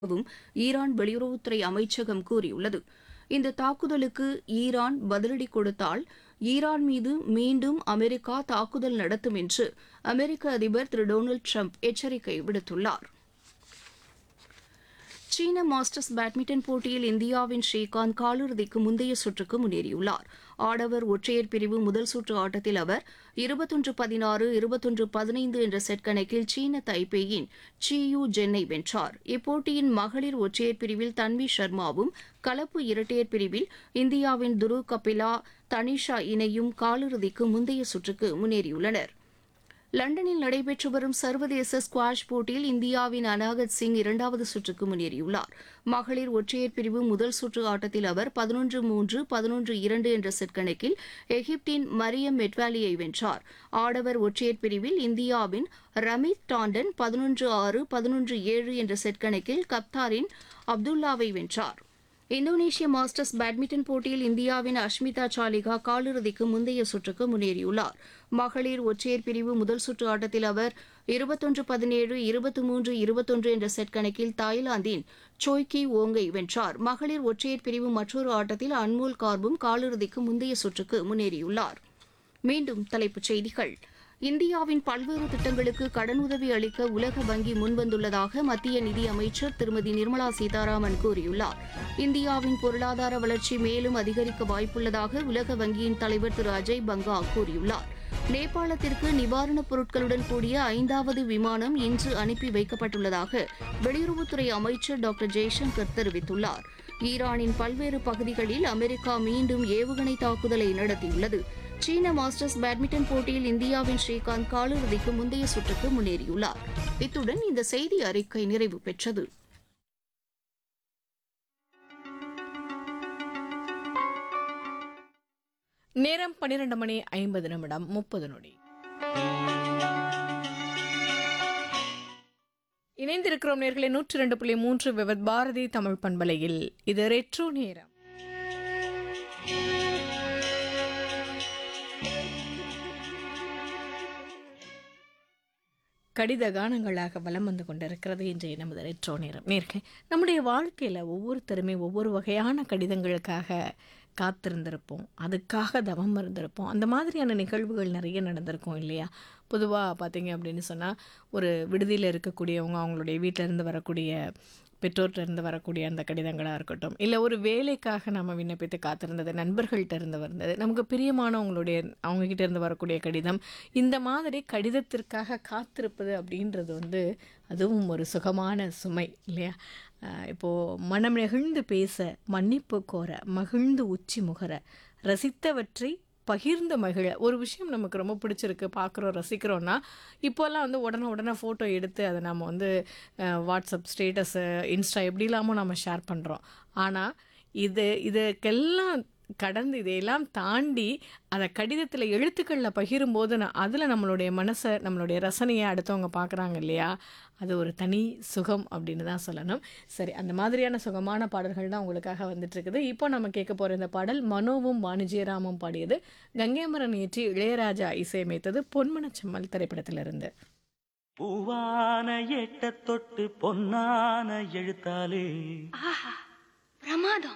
வும் ஈரான் வெளியுறவுத்துறை அமைச்சகம் கூறியுள்ளது இந்த தாக்குதலுக்கு ஈரான் பதிலடி கொடுத்தால் ஈரான் மீது மீண்டும் அமெரிக்கா தாக்குதல் நடத்தும் என்று அமெரிக்க அதிபர் திரு டொனால்டு ட்ரம்ப் எச்சரிக்கை விடுத்துள்ளார் சீன மாஸ்டர்ஸ் பேட்மிண்டன் போட்டியில் இந்தியாவின் ஸ்ரீகாந்த் காலிறுதிக்கு முந்தைய சுற்றுக்கு முன்னேறியுள்ளார் ஆடவர் ஒற்றையர் பிரிவு முதல் சுற்று ஆட்டத்தில் அவர் இருபத்தொன்று பதினாறு இருபத்தொன்று பதினைந்து என்ற செட் கணக்கில் சீன தைப்பேயின் சியூ ஜென்னை வென்றார் இப்போட்டியின் மகளிர் ஒற்றையர் பிரிவில் தன்வி சர்மாவும் கலப்பு இரட்டையர் பிரிவில் இந்தியாவின் துரு கபிலா தனிஷா இணையும் காலிறுதிக்கு முந்தைய சுற்றுக்கு முன்னேறியுள்ளனர் லண்டனில் நடைபெற்று வரும் சர்வதேச ஸ்குவாஷ் போட்டியில் இந்தியாவின் அனாகத் சிங் இரண்டாவது சுற்றுக்கு முன்னேறியுள்ளார் மகளிர் ஒற்றையர் பிரிவு முதல் சுற்று ஆட்டத்தில் அவர் பதினொன்று மூன்று பதினொன்று இரண்டு என்ற செட் கணக்கில் எகிப்தின் மரியம் மெட்வாலியை வென்றார் ஆடவர் ஒற்றையர் பிரிவில் இந்தியாவின் ரமித் டாண்டன் பதினொன்று ஆறு பதினொன்று ஏழு என்ற செட் கணக்கில் கப்தாரின் அப்துல்லாவை வென்றார் இந்தோனேஷிய மாஸ்டர்ஸ் பேட்மிண்டன் போட்டியில் இந்தியாவின் அஷ்மிதா சாலிகா காலிறுதிக்கு முந்தைய சுற்றுக்கு முன்னேறியுள்ளார் மகளிர் ஒற்றையர் பிரிவு முதல் சுற்று ஆட்டத்தில் அவர் இருபத்தொன்று பதினேழு இருபத்தி மூன்று இருபத்தொன்று என்ற செட் கணக்கில் தாய்லாந்தின் சோய்கி ஓங்கை வென்றார் மகளிர் ஒற்றையர் பிரிவு மற்றொரு ஆட்டத்தில் அன்மோல் கார்பும் காலிறுதிக்கு முந்தைய சுற்றுக்கு முன்னேறியுள்ளார் மீண்டும் தலைப்புச் செய்திகள் இந்தியாவின் பல்வேறு திட்டங்களுக்கு கடனுதவி அளிக்க உலக வங்கி முன்வந்துள்ளதாக மத்திய நிதி அமைச்சர் திருமதி நிர்மலா சீதாராமன் கூறியுள்ளார் இந்தியாவின் பொருளாதார வளர்ச்சி மேலும் அதிகரிக்க வாய்ப்புள்ளதாக உலக வங்கியின் தலைவர் திரு அஜய் பங்கா கூறியுள்ளார் நேபாளத்திற்கு நிவாரணப் பொருட்களுடன் கூடிய ஐந்தாவது விமானம் இன்று அனுப்பி வைக்கப்பட்டுள்ளதாக வெளியுறவுத்துறை அமைச்சர் டாக்டர் ஜெய்சங்கர் தெரிவித்துள்ளார் ஈரானின் பல்வேறு பகுதிகளில் அமெரிக்கா மீண்டும் ஏவுகணை தாக்குதலை நடத்தியுள்ளது சீன மாஸ்டர்ஸ் பேட்மிண்டன் போட்டியில் இந்தியாவின் ஸ்ரீகாந்த் காலிறுதிக்கு முந்தைய சுற்றுக்கு முன்னேறியுள்ளார் இத்துடன் இந்த செய்தி அறிக்கை நிறைவு பெற்றது நேரம் பன்னிரண்டு மணி ஐம்பது நிமிடம் முப்பது நொடி இணைந்திருக்கிறோம் நேர்களை நூற்றி ரெண்டு புள்ளி மூன்று விவத் பாரதி தமிழ் பண்பலையில் இது ரெட்ரோ நேரம் கடித கானங்களாக வலம் வந்து கொண்டிருக்கிறது இன்றைய நமது ரெட்ரோ நேரம் நேர்கை நம்முடைய வாழ்க்கையில் ஒவ்வொருத்தருமே ஒவ்வொரு வகையான கடிதங்களுக்காக காத்திருந்திருப்போம் அதுக்காக தவம் இருந்திருப்போம் அந்த மாதிரியான நிகழ்வுகள் நிறைய நடந்திருக்கும் இல்லையா பொதுவாக பார்த்தீங்க அப்படின்னு சொன்னால் ஒரு விடுதியில் இருக்கக்கூடியவங்க அவங்களுடைய வீட்டிலேருந்து வரக்கூடிய பெற்றோர்கிட்ட இருந்து வரக்கூடிய அந்த கடிதங்களாக இருக்கட்டும் இல்லை ஒரு வேலைக்காக நம்ம விண்ணப்பித்து காத்திருந்தது நண்பர்கள்ட்ட இருந்து வந்தது நமக்கு பிரியமானவங்களுடைய அவங்கக்கிட்ட இருந்து வரக்கூடிய கடிதம் இந்த மாதிரி கடிதத்திற்காக காத்திருப்பது அப்படின்றது வந்து அதுவும் ஒரு சுகமான சுமை இல்லையா அஹ் இப்போது மனம் நெகிழ்ந்து பேச மன்னிப்பு கோர மகிழ்ந்து உச்சி முகர ரசித்தவற்றை பகிர்ந்து மகிழ ஒரு விஷயம் நமக்கு ரொம்ப பிடிச்சிருக்கு பார்க்குறோம் ரசிக்கிறோன்னா இப்போல்லாம் வந்து உடனே உடனே ஃபோட்டோ எடுத்து அதை நம்ம வந்து அஹ், வாட்ஸ்அப் ஸ்டேட்டஸு இன்ஸ்டா எப்படி இல்லாமல் நம்ம ஷேர் பண்ணுறோம் ஆனால் இது இதுக்கெல்லாம் கடந்து இதையெல்லாம் தாண்டி அதை கடிதத்தில் எழுத்துக்களில் பகிரும்போது நான் அதில் நம்மளுடைய மனசை நம்மளுடைய ரசனையை அடுத்தவங்க பார்க்குறாங்க இல்லையா அது ஒரு தனி சுகம் அப்படின்னு தான் சொல்லணும் சரி அந்த மாதிரியான சுகமான பாடல்கள் தான் உங்களுக்காக வந்துட்டு இருக்குது இப்போ நம்ம கேட்க போகிற இந்த பாடல் மனோவும் வாணிஜியராமும் பாடியது கங்கைமரன் இயற்றி இளையராஜா இசையமைத்தது பொன்மனச்செம்மல் திரைப்படத்திலிருந்து பூவான எட்ட தொட்டு பொன்னான எழுத்தாலே ஆஹா பிரமாதம்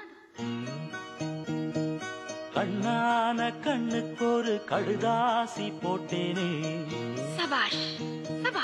கண்ணான கண்ணுக்கு ஒரு கடுதாசி போட்டேனே சபாஷ்